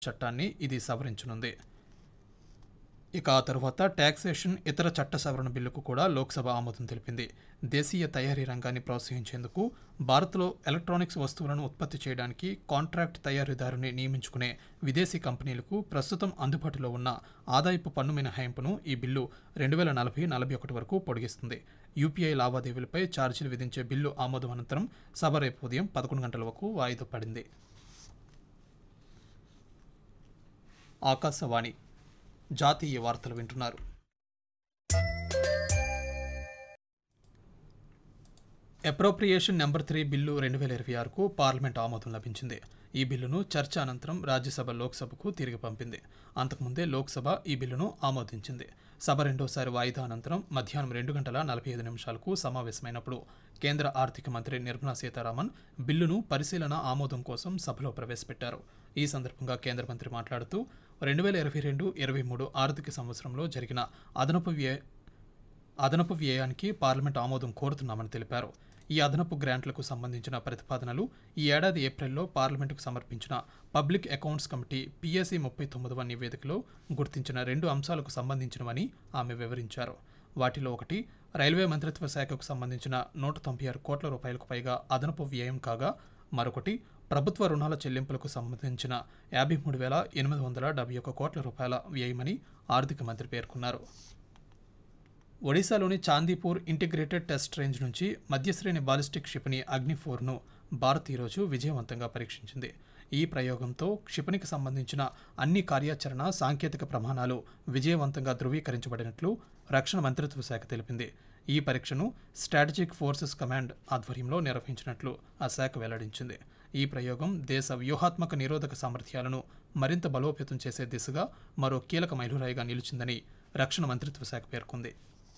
చట్టాన్ని ఇది సవరించనుంది ఇక ఆ తరువాత ట్యాక్సేషన్ ఇతర చట్ట సవరణ బిల్లుకు కూడా లోక్సభ ఆమోదం తెలిపింది దేశీయ తయారీ రంగాన్ని ప్రోత్సహించేందుకు భారత్లో ఎలక్ట్రానిక్స్ వస్తువులను ఉత్పత్తి చేయడానికి కాంట్రాక్ట్ తయారీదారుని నియమించుకునే విదేశీ కంపెనీలకు ప్రస్తుతం అందుబాటులో ఉన్న ఆదాయపు పన్ను మినహాయింపును ఈ బిల్లు రెండు వేల నలభై నలభై ఒకటి వరకు పొడిగిస్తుంది యూపీఐ లావాదేవీలపై ఛార్జీలు విధించే బిల్లు ఆమోదం అనంతరం సభ రేపు ఉదయం పదకొండు గంటల వరకు వాయిదా పడింది ఆకాశవాణి జాతీయ వార్తలు వింటున్నారు అప్రోప్రియేషన్ నెంబర్ త్రీ బిల్లు రెండు వేల ఇరవై ఆరుకు పార్లమెంట్ ఆమోదం లభించింది ఈ బిల్లును చర్చ అనంతరం రాజ్యసభ లోక్సభకు తిరిగి పంపింది అంతకుముందే లోక్సభ ఈ బిల్లును ఆమోదించింది సభ రెండోసారి వాయిదా అనంతరం మధ్యాహ్నం రెండు గంటల నలభై ఐదు నిమిషాలకు సమావేశమైనప్పుడు కేంద్ర ఆర్థిక మంత్రి నిర్మలా సీతారామన్ బిల్లును పరిశీలన ఆమోదం కోసం సభలో ప్రవేశపెట్టారు ఈ సందర్భంగా కేంద్ర మంత్రి మాట్లాడుతూ రెండు వేల ఇరవై రెండు ఇరవై మూడు ఆర్థిక సంవత్సరంలో జరిగిన అదనపు వ్యయ అదనపు వ్యయానికి పార్లమెంట్ ఆమోదం కోరుతున్నామని తెలిపారు ఈ అదనపు గ్రాంట్లకు సంబంధించిన ప్రతిపాదనలు ఈ ఏడాది ఏప్రిల్లో పార్లమెంటుకు సమర్పించిన పబ్లిక్ అకౌంట్స్ కమిటీ పిఎస్సి ముప్పై తొమ్మిదవ నివేదికలో గుర్తించిన రెండు అంశాలకు సంబంధించినవని ఆమె వివరించారు వాటిలో ఒకటి రైల్వే మంత్రిత్వ శాఖకు సంబంధించిన నూట తొంభై ఆరు కోట్ల రూపాయలకు పైగా అదనపు వ్యయం కాగా మరొకటి ప్రభుత్వ రుణాల చెల్లింపులకు సంబంధించిన యాభై మూడు వేల ఎనిమిది వందల డెబ్బై ఒక్క కోట్ల రూపాయల వ్యయమని ఆర్థిక మంత్రి పేర్కొన్నారు ఒడిశాలోని చాందీపూర్ ఇంటిగ్రేటెడ్ టెస్ట్ రేంజ్ నుంచి మధ్యశ్రేణి బాలిస్టిక్ క్షిపణి అగ్ని ఫోర్ను భారత్ ఈరోజు విజయవంతంగా పరీక్షించింది ఈ ప్రయోగంతో క్షిపణికి సంబంధించిన అన్ని కార్యాచరణ సాంకేతిక ప్రమాణాలు విజయవంతంగా ధృవీకరించబడినట్లు రక్షణ మంత్రిత్వ శాఖ తెలిపింది ఈ పరీక్షను స్ట్రాటజిక్ ఫోర్సెస్ కమాండ్ ఆధ్వర్యంలో నిర్వహించినట్లు ఆ శాఖ వెల్లడించింది ఈ ప్రయోగం దేశ వ్యూహాత్మక నిరోధక సామర్థ్యాలను మరింత బలోపేతం చేసే దిశగా మరో కీలక మైలురాయిగా నిలిచిందని రక్షణ మంత్రిత్వ శాఖ పేర్కొంది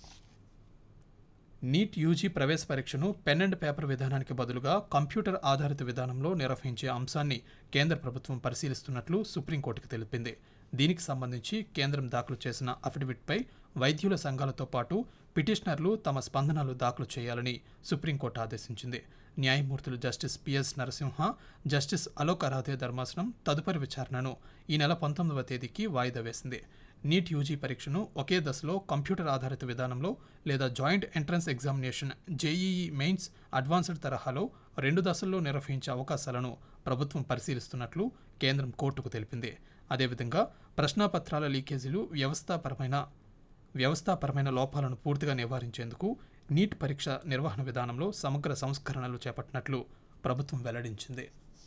నీట్ యూజీ ప్రవేశ పరీక్షను పెన్ అండ్ పేపర్ విధానానికి బదులుగా కంప్యూటర్ ఆధారిత విధానంలో నిర్వహించే అంశాన్ని కేంద్ర ప్రభుత్వం పరిశీలిస్తున్నట్లు సుప్రీంకోర్టుకు తెలిపింది దీనికి సంబంధించి కేంద్రం దాఖలు చేసిన అఫిడవిట్పై వైద్యుల సంఘాలతో పాటు పిటిషనర్లు తమ స్పందనలు దాఖలు చేయాలని సుప్రీంకోర్టు ఆదేశించింది న్యాయమూర్తులు justice PS Narasimha justice Alok Aradhe ధర్మాసనం తదుపరి విచారణను ఈ నెల పంతొమ్మిదవ తేదీకి వాయిదా వేసింది నీట్ యూజీ పరీక్షను ఒకే దశలో కంప్యూటర్ ఆధారిత విధానంలో లేదా joint entrance examination JEE mains advanced తరహాలో రెండు దశల్లో నిర్వహించే అవకాశాలను ప్రభుత్వం పరిశీలిస్తున్నట్లు కేంద్రం కోర్టుకు తెలిపింది అదేవిధంగా ప్రశ్నాపత్రాల లీకేజీలు వ్యవస్థాపరమైన వ్యవస్థాపరమైన లోపాలను పూర్తిగా నివారించేందుకు నీట్ పరీక్ష నిర్వహణ విధానంలో సమగ్ర సంస్కరణలు చేపట్టినట్లు ప్రభుత్వం వెల్లడించింది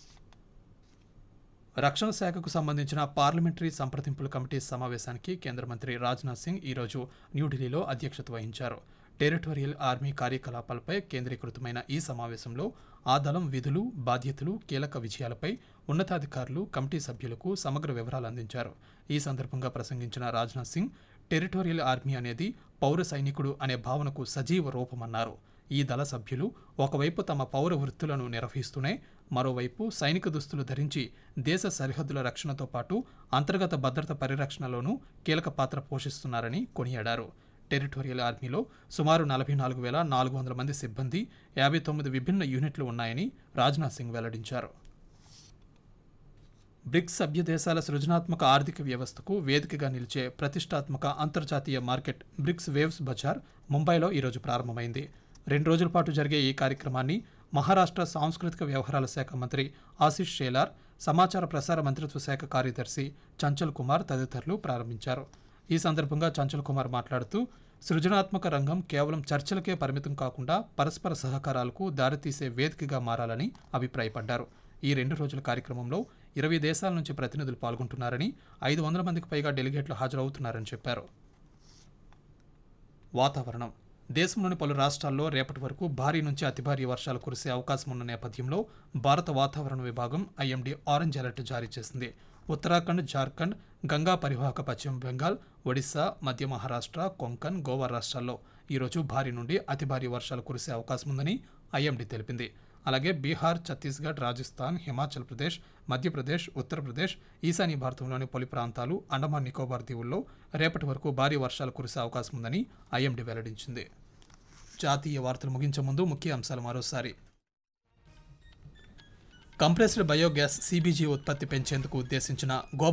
రక్షణ శాఖకు సంబంధించిన పార్లమెంటరీ సంప్రదింపుల కమిటీ సమావేశానికి కేంద్ర మంత్రి రాజ్నాథ్ సింగ్ ఈరోజు న్యూఢిల్లీలో అధ్యక్షత వహించారు టెరిటోరియల్ ఆర్మీ కార్యకలాపాలపై కేంద్రీకృతమైన ఈ సమావేశంలో ఆ దళం విధులు బాధ్యతలు కీలక విజయాలపై ఉన్నతాధికారులు కమిటీ సభ్యులకు సమగ్ర వివరాలు అందించారు ఈ సందర్భంగా ప్రసంగించిన రాజ్నాథ్ సింగ్ టెరిటోరియల్ ఆర్మీ అనేది పౌర సైనికుడు అనే భావనకు సజీవ రూపమన్నారు ఈ దళ సభ్యులు ఒకవైపు తమ పౌర వృత్తులను నిర్వహిస్తూనే మరోవైపు సైనిక దుస్తులు ధరించి దేశ సరిహద్దుల రక్షణతో పాటు అంతర్గత భద్రత పరిరక్షణలోనూ కీలక పాత్ర పోషిస్తున్నారని కొనియాడారు టెరిటోరియల్ ఆర్మీలో సుమారు నలభై నాలుగు వేల నాలుగు వందల మంది సిబ్బంది యాభై తొమ్మిది విభిన్న యూనిట్లు ఉన్నాయని రాజ్నాథ్ సింగ్ వెల్లడించారు బ్రిక్స్ సభ్య దేశాల సృజనాత్మక ఆర్థిక వ్యవస్థకు వేదికగా నిలిచే ప్రతిష్టాత్మక అంతర్జాతీయ మార్కెట్ బ్రిక్స్ వేవ్స్ బజార్ ముంబైలో ఈరోజు ప్రారంభమైంది రెండు రోజుల పాటు జరిగే ఈ కార్యక్రమాన్ని మహారాష్ట్ర సాంస్కృతిక వ్యవహారాల శాఖ మంత్రి ఆశిష్ షేలార్ సమాచార ప్రసార మంత్రిత్వ శాఖ కార్యదర్శి చంచల్ కుమార్ తదితరులు ప్రారంభించారు ఈ సందర్భంగా చంచల్ కుమార్ మాట్లాడుతూ సృజనాత్మక రంగం కేవలం చర్చలకే పరిమితం కాకుండా పరస్పర సహకారాలకు దారితీసే వేదికగా మారాలని అభిప్రాయపడ్డారు ఈ రెండు రోజుల కార్యక్రమంలో ఇరవై దేశాల నుంచి ప్రతినిధులు పాల్గొంటున్నారని ఐదు వందల మందికి పైగా డెలిగేట్లు హాజరవుతున్నారని చెప్పారు వాతావరణం దేశంలోని పలు రాష్ట్రాల్లో రేపటి వరకు భారీ నుంచి అతి భారీ వర్షాలు కురిసే అవకాశం ఉన్న నేపథ్యంలో భారత వాతావరణ విభాగం ఐఎండీ ఆరెంజ్ అలర్ట్ జారీ చేసింది ఉత్తరాఖండ్ జార్ఖండ్ గంగా పరివాహక పశ్చిమ బెంగాల్ ఒడిశా మధ్య మహారాష్ట్ర కొంకన్ గోవా రాష్ట్రాల్లో ఈరోజు భారీ నుండి అతి భారీ వర్షాలు కురిసే అవకాశం ఉందని ఐఎండీ తెలిపింది అలాగే బీహార్ ఛత్తీస్గఢ్ రాజస్థాన్ హిమాచల్ ప్రదేశ్ మధ్యప్రదేశ్ ఉత్తరప్రదేశ్ ఈశాన్య భారతంలోని పలు ప్రాంతాలు అండమాన్ నికోబార్ దీవుల్లో రేపటి వరకు భారీ వర్షాలు కురిసే అవకాశం ఉందని ఐఎండీ వెల్లడించింది జాతీయ వార్తలు ముగించే ముందు ముఖ్య అంశాలు మరోసారి కంప్రెస్డ్ బయోగ్యాస్ సీబీజీ ఉత్పత్తి పెంచేందుకు ఉద్దేశించిన గోబర్